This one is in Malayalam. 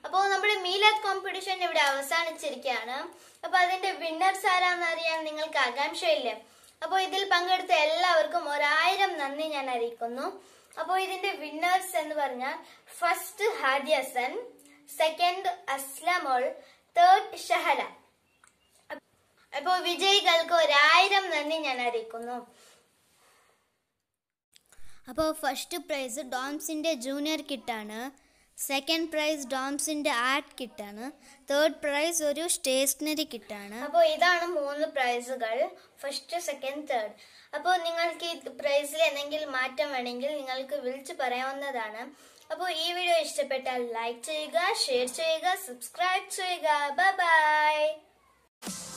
അപ്പോൾ നമ്മുടെ മീലാദ് കോമ്പറ്റീഷൻ ഇവിടെ അവസാനിച്ചിരിക്കുകയാണ് അപ്പോൾ അതിന്റെ വിന്നേഴ്സ് ആരാന്ന് അറിയാൻ നിങ്ങൾക്ക് ആകാംക്ഷയില്ലേ അപ്പോൾ ഇതിൽ പങ്കെടുത്ത എല്ലാവർക്കും ഒരായിരം നന്ദി ഞാൻ അറിയിക്കുന്നു അപ്പോൾ ഇതിന്റെ വിന്നേഴ്സ് എന്ന് പറഞ്ഞാൽ ഫസ്റ്റ് ഹാദിയസൻ സെക്കൻഡ് അസ്ലമോൾ തേർഡ് ഷഹല അപ്പോൾ വിജയികൾക്ക് ഒരായിരം നന്ദി ഞാൻ അറിയിക്കുന്നു അപ്പോൾ ഫസ്റ്റ് പ്രൈസ് ഡോംസിൻ്റെ ജൂനിയർ കിറ്റാണ് സെക്കൻഡ് പ്രൈസ് ഡോംസിൻ്റെ ആർട്ട് കിറ്റാണ് തേർഡ് പ്രൈസ് ഒരു സ്റ്റേഷനറി കിറ്റാണ് അപ്പോൾ ഇതാണ് മൂന്ന് പ്രൈസുകൾ ഫസ്റ്റ് സെക്കൻഡ് തേർഡ് അപ്പോൾ നിങ്ങൾക്ക് ഈ പ്രൈസിൽ എന്തെങ്കിലും മാറ്റം വേണമെങ്കിൽ നിങ്ങൾക്ക് വിളിച്ചു പറയാവുന്നതാണ് അപ്പോൾ ഈ വീഡിയോ ഇഷ്ടപ്പെട്ടാൽ ലൈക്ക് ചെയ്യുക ഷെയർ ചെയ്യുക സബ്സ്ക്രൈബ് ചെയ്യുക ബൈ ബൈ